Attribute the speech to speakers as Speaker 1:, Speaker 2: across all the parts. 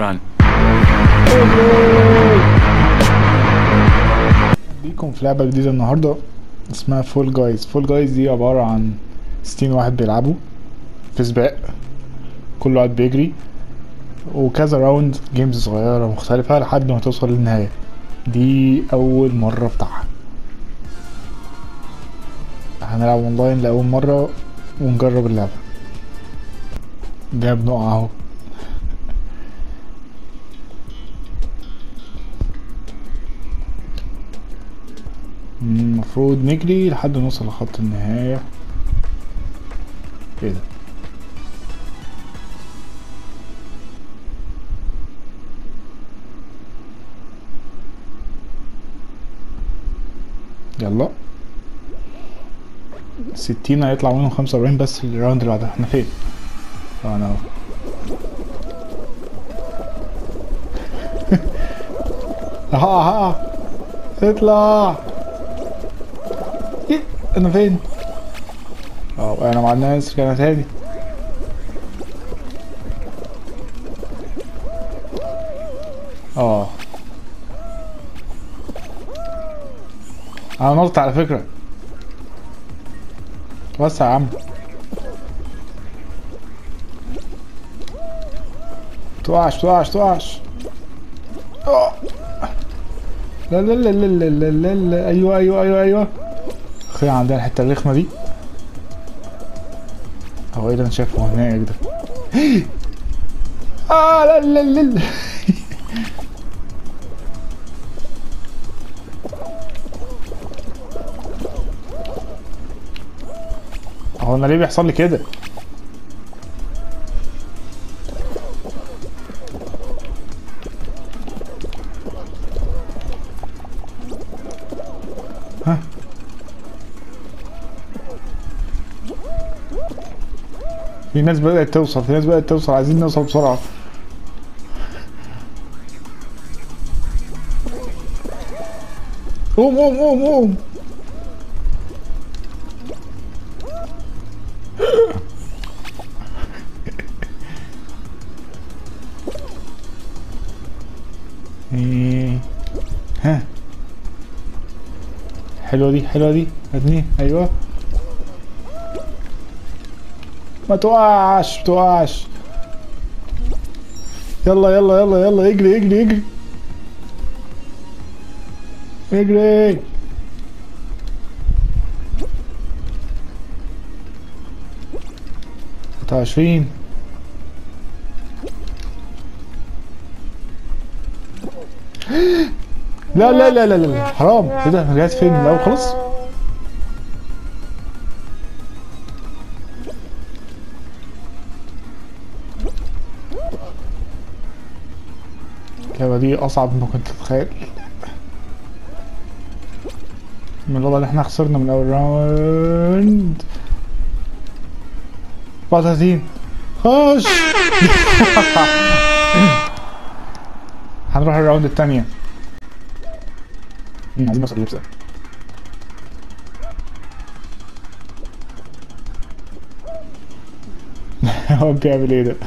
Speaker 1: Run.
Speaker 2: بيكم في لعبة جديدة النهاردة اسمها فول جايز فول جايز دي عبارة عن ستين واحد بيلعبوا في سباق كل واحد بيجري وكذا راوند جيمز صغيرة مختلفة لحد ما توصل للنهاية دي أول مرة بتاعها هنلعب اونلاين لأول مرة ونجرب اللعبة ده بنقع اهو المفروض نجري لحد ما نوصل لخط النهاية ايه ده يلا ستين هيطلع منهم خمسة وأربعين بس الراوند اللي بعدها احنا فين؟ اه انا اهو ها ها اطلع إيه؟ انا فين؟ اه انا مع الناس كانت هادي اه انا نطت على فكرة وسع يا عم توقعش توقعش توقعش آه. لا لا لا لا لا لا لا لا ايوه ايوه ايوه ايوه اخي عندنا الحته الرخمه دي هو ايه ده انا شايفه هناك ده اه لا لا لا لا هو انا ليه بيحصل لي كده ها في ناس بدأت توصل في ناس بدأت توصل عايزين نوصل بسرعة قوم قوم قوم قوم إيه. ها حلوة دي حلوة دي اتنين ايوه ما توقعش ما توقعش يلا يلا يلا يلا اجري اجري اجري اجري ستة وعشرين لا لا لا لا لا حرام ايه ده انا جايز فين من الاول خلاص اللعبة دي أصعب مما كنت أتخيل من الوضع اللي احنا خسرنا من أول راوند 34 خش هنروح الراوند التانية مم، عايزين نوصل اللبس ده هو بيعمل ايه ده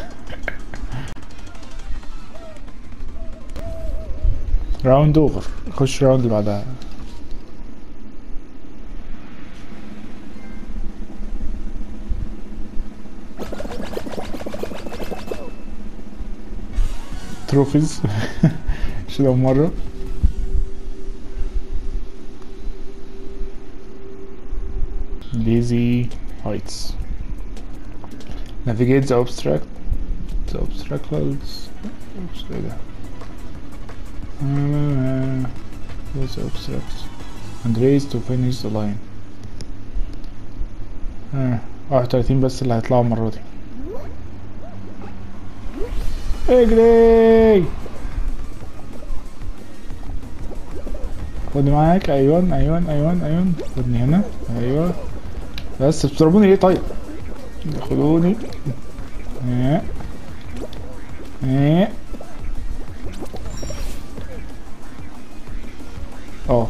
Speaker 2: راوند اوفر خش راوند اللي بعدها تروفيز مش ده مرة lazy heights navigate the abstract the obstacles oops, ايه ده Use the obstacles and race to finish the line اه 31 بس اللي هيطلعوا المرة دي اجري خدني معاك ايوان ايوان ايوان ايوان خدني هنا ايوه بس بتضربوني ليه طيب خدوني ايه ايه اه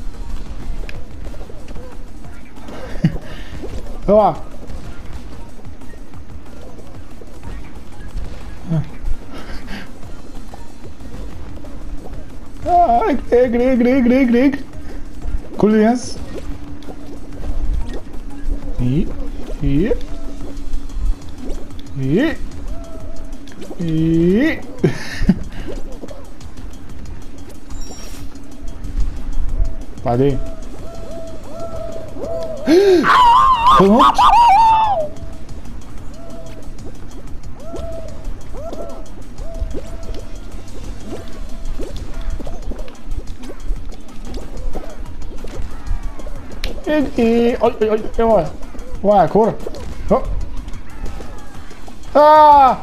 Speaker 2: اوعى اجري اجري اجري اجري اجري اجري كل الناس ايه ايه ايه ايه بعدين تنط ايه ايه اي اي اي اوعى اوعى كورة هو. اه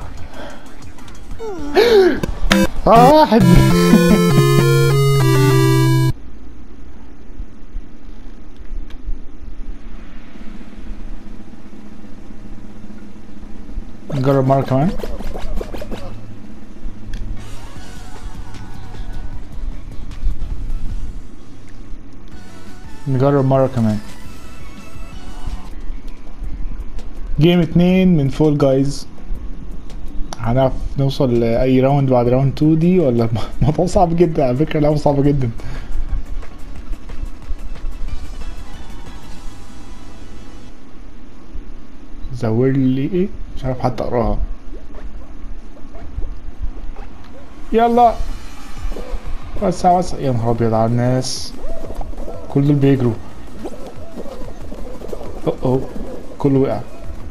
Speaker 2: اه واحد نجرب مرة كمان نجرب مرة كمان جيم اتنين من فول جايز هنعرف نوصل لأي راوند بعد راوند 2 دي ولا الموضوع صعب جدا على فكرة اللعبة صعبة جدا زور لي ايه مش عارف حتى اقراها يلا وسع وسع يا نهار ابيض على الناس كل دول بيجروا اوه اوه كله وقع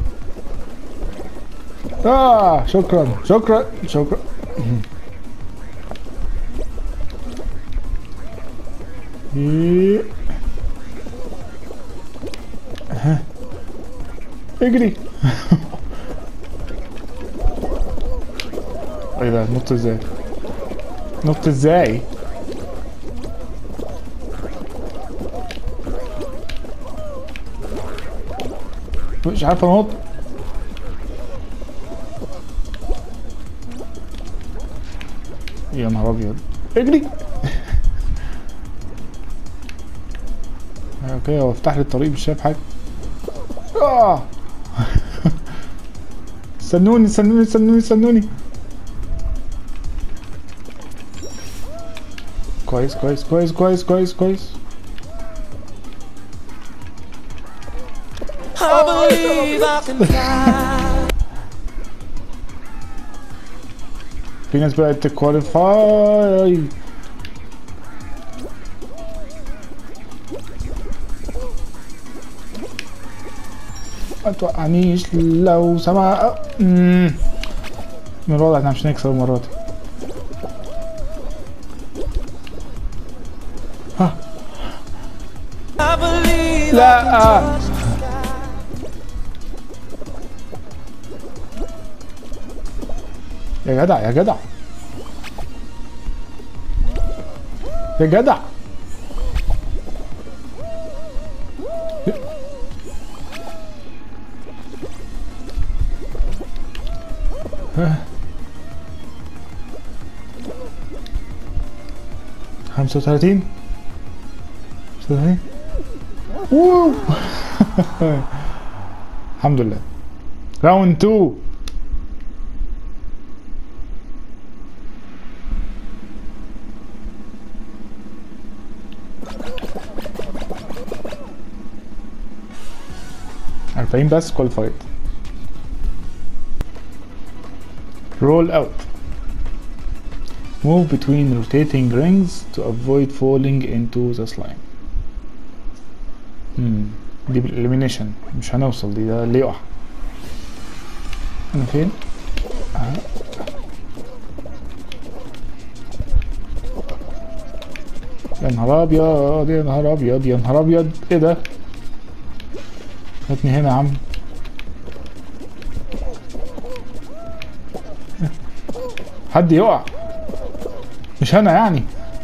Speaker 2: اه شكرا شكرا شكرا إيه. ها. اجري ايه ده نط ازاي نط ازاي مش عارف انط يا نهار ابيض اجري اوكي هو افتح لي الطريق مش شايف حاجه آه. استنوني استنوني استنوني استنوني كويس كويس كويس كويس كويس كويس
Speaker 1: I believe I can fly.
Speaker 2: في ناس بقت تكواليفاي ما توقعنيش لو سمع مم. من الوضع احنا مش هنكسب المرة دي
Speaker 1: I believe
Speaker 2: لا يا جدع يا جدع يا جدع خمسة وثلاثين خمسة وثلاثين ووو. الحمد لله راوند 2 40 بس كواليفايد roll out move between rotating rings to avoid falling into the slime امم دي بالاليمينيشن مش هنوصل دي ده اللي يقع انا فين آه. يا نهار ابيض يا نهار ابيض يا نهار ابيض ايه ده هاتني هنا يا عم حد يقع مش انا يعني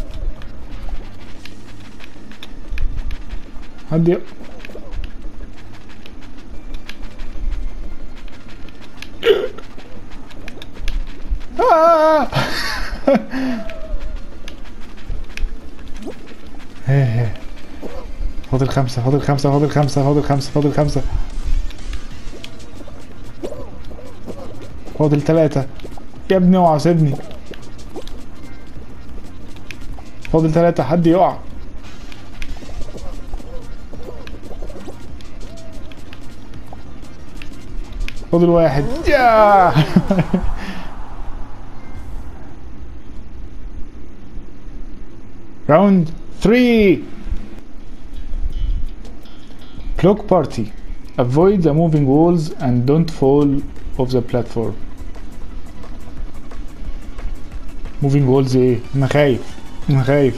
Speaker 2: حد يقع آه. إيه. فاضل خمسة فاضل خمسة فاضل خمسة فاضل خمسة فاضل خمسة فاضل ثلاثة يا ابني اوعى سيبني فاضل ثلاثة حد يقع فاضل واحد يا راوند 3 Block party. Avoid the moving walls and don't fall off the platform. Moving walls ايه؟ انا خايف انا خايف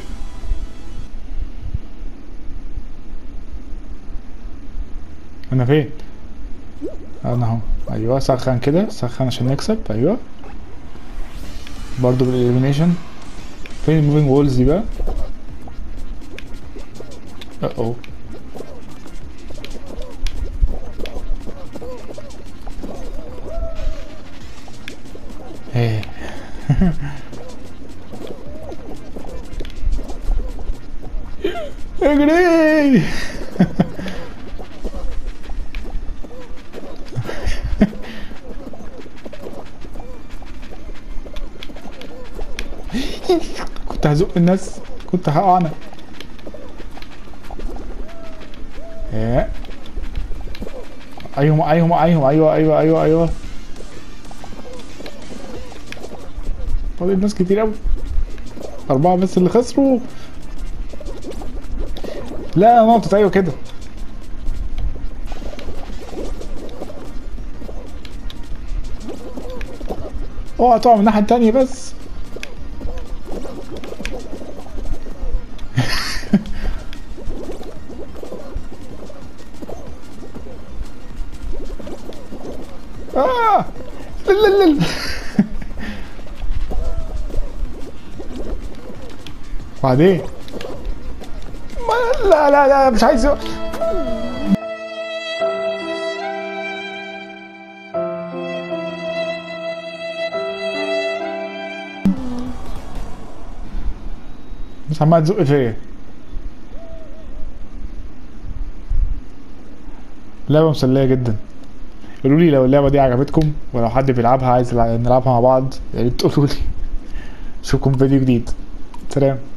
Speaker 2: انا فين؟ انا اهو ايوه سخن كده سخن عشان نكسب ايوه برضو بالإليمينيشن فين الموفينج وولز دي بقى؟ اه اوه ايه اجري كنت هزق الناس كنت هقع انا ايه ايوه ايوه ايوه ايوه ايوه ايوه ايوه فاضل ناس كتير قوي أربعة بس اللي خسروا لا نقطة أيوة كده اوعى تقع من الناحية التانية بس آه لا لا لا بعدين ما لا لا لا مش عايز مش عمال تزق فيا لعبة مسلية جدا قولوا لي لو اللعبة دي عجبتكم ولو حد بيلعبها عايز نلعبها مع بعض يا ريت تقولوا لي اشوفكم في فيديو جديد سلام